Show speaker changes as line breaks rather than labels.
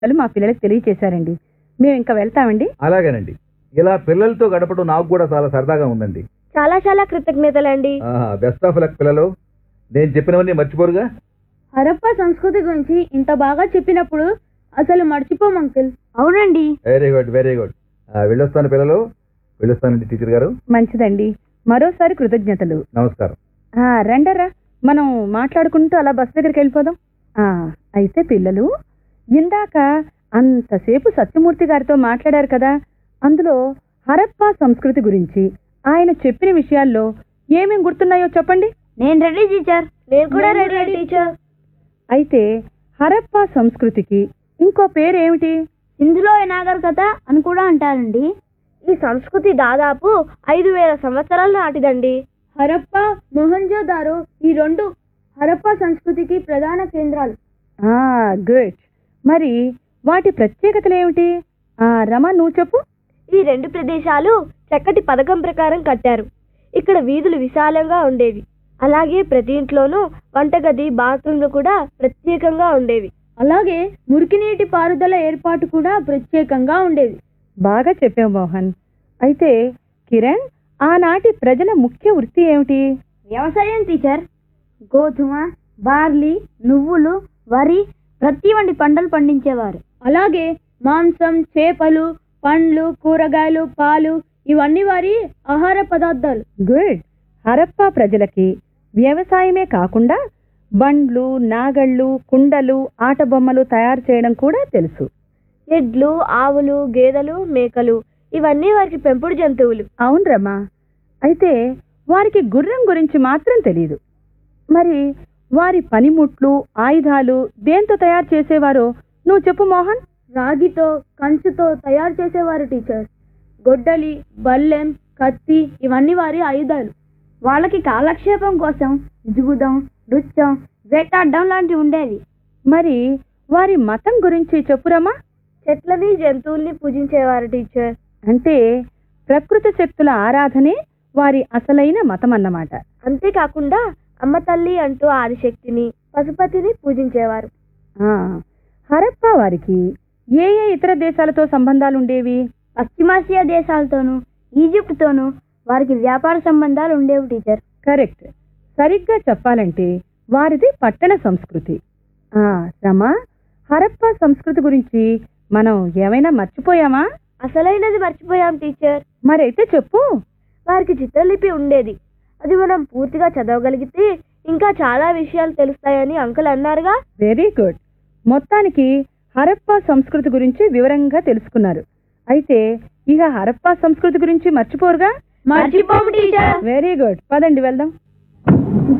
వాళ్ళు మా పిల్లలకు తెలియచేశారండి మేము ఇంకా వెళ్తామండి
అలాగేనండి ఇలా పిల్లలతో గడపడం నాకు కూడా చాలా సరదాగా ఉందండి
చాలా చాలా కృతజ్ఞతలండి
బెస్ట్ ఆఫ్ లక్ పిల్లలు నేను చెప్పినవన్నీ మర్చిపోరుగా
హరప్ప సంస్కృతి గురించి ఇంత బాగా చెప్పినప్పుడు అసలు మర్చిపోం అంకుల్ అవునండి
వెరీ గుడ్ వెరీ గుడ్ వెళ్ళొస్తాను పిల్లలు వెళ్ళొస్తానండి టీచర్ గారు
మంచిదండి మరోసారి కృతజ్ఞతలు
నమస్కారం
ఆ, రండరా మనం మాట్లాడుకుంటూ అలా బస్ దగ్గరికి వెళ్ళిపోదాం ఆ, అయితే పిల్లలు ఇందాక అంతసేపు సత్యమూర్తి గారితో మాట్లాడారు కదా అందులో హరప్పా సంస్కృతి గురించి ఆయన చెప్పిన విషయాల్లో ఏమేం గుర్తున్నాయో చెప్పండి
నేను రెడీ టీచర్ నేను కూడా రెడీ టీచర్
అయితే హరప్పా సంస్కృతికి ఇంకో పేరు ఏమిటి
ఇందులో నాగరికత అని కూడా అంటారండి ఈ సంస్కృతి దాదాపు ఐదు వేల సంవత్సరాల నాటిదండి హరప్ప మొహంజోదారో ఈ రెండు హరప్ప సంస్కృతికి ప్రధాన కేంద్రాలు
ఆ గుడ్ మరి వాటి ప్రత్యేకతలు ఏమిటి ఆ రమ నువ్వు చెప్పు
ఈ రెండు ప్రదేశాలు చక్కటి పథకం ప్రకారం కట్టారు ఇక్కడ వీధులు విశాలంగా ఉండేవి అలాగే ప్రతి ఇంట్లోనూ వంటగది బాత్రూమ్లు కూడా ప్రత్యేకంగా ఉండేవి అలాగే మురికినీటి పారుదల ఏర్పాటు కూడా ప్రత్యేకంగా ఉండేది
బాగా చెప్పావు మోహన్ అయితే కిరణ్ ఆనాటి ప్రజల ముఖ్య వృత్తి ఏమిటి
వ్యవసాయం టీచర్ గోధుమ బార్లీ నువ్వులు వరి ప్రతి వంటి పంటలు పండించేవారు అలాగే మాంసం చేపలు పండ్లు కూరగాయలు పాలు ఇవన్నీ వారి ఆహార పదార్థాలు
గుడ్ హరప్పా ప్రజలకి వ్యవసాయమే కాకుండా బండ్లు నాగళ్ళు కుండలు ఆటబొమ్మలు తయారు చేయడం కూడా తెలుసు
ఎడ్లు ఆవులు గేదెలు మేకలు ఇవన్నీ వారికి పెంపుడు జంతువులు
అవును రమా అయితే వారికి గుర్రం గురించి మాత్రం తెలియదు మరి వారి పనిముట్లు ఆయుధాలు దేంతో తయారు చేసేవారో నువ్వు చెప్పు మోహన్
రాగితో కంచుతో తయారు చేసేవారు టీచర్ గొడ్డలి బల్లెం కత్తి ఇవన్నీ వారి ఆయుధాలు వాళ్ళకి కాలక్షేపం కోసం జూదం నృత్యం వేటాడడం లాంటివి ఉండేవి
మరి వారి మతం గురించి చెప్పురమా
చెట్లని జంతువుల్ని పూజించేవారు టీచర్
అంటే ప్రకృతి శక్తుల ఆరాధనే వారి అసలైన మతం అన్నమాట
అంతేకాకుండా అమ్మ తల్లి అంటూ ఆదిశక్తిని పశుపతిని పూజించేవారు
ఆ, హరప్పా వారికి ఏ ఏ ఇతర దేశాలతో సంబంధాలు ఉండేవి
పశ్చిమాసియా దేశాలతోనూ ఈజిప్ట్తోనూ వారికి వ్యాపార సంబంధాలు ఉండేవి టీచర్
కరెక్ట్ సరిగ్గా చెప్పాలంటే వారిది పట్టణ సంస్కృతి ఆ రమా హరప్పా సంస్కృతి గురించి మనం ఏమైనా మర్చిపోయామా
అసలైనది మర్చిపోయాం టీచర్
మరైతే చెప్పు
వారికి చిత్రలిపి ఉండేది అది మనం పూర్తిగా చదవగలిగితే ఇంకా చాలా విషయాలు తెలుస్తాయని అంకుల్ అన్నారుగా
వెరీ గుడ్ మొత్తానికి హరప్పా సంస్కృతి గురించి వివరంగా తెలుసుకున్నారు అయితే ఇక హరప్పా సంస్కృతి గురించి మర్చిపోరుగా
మర్చిపోము టీచర్
వెరీ గుడ్ పదండి వెళ్దాం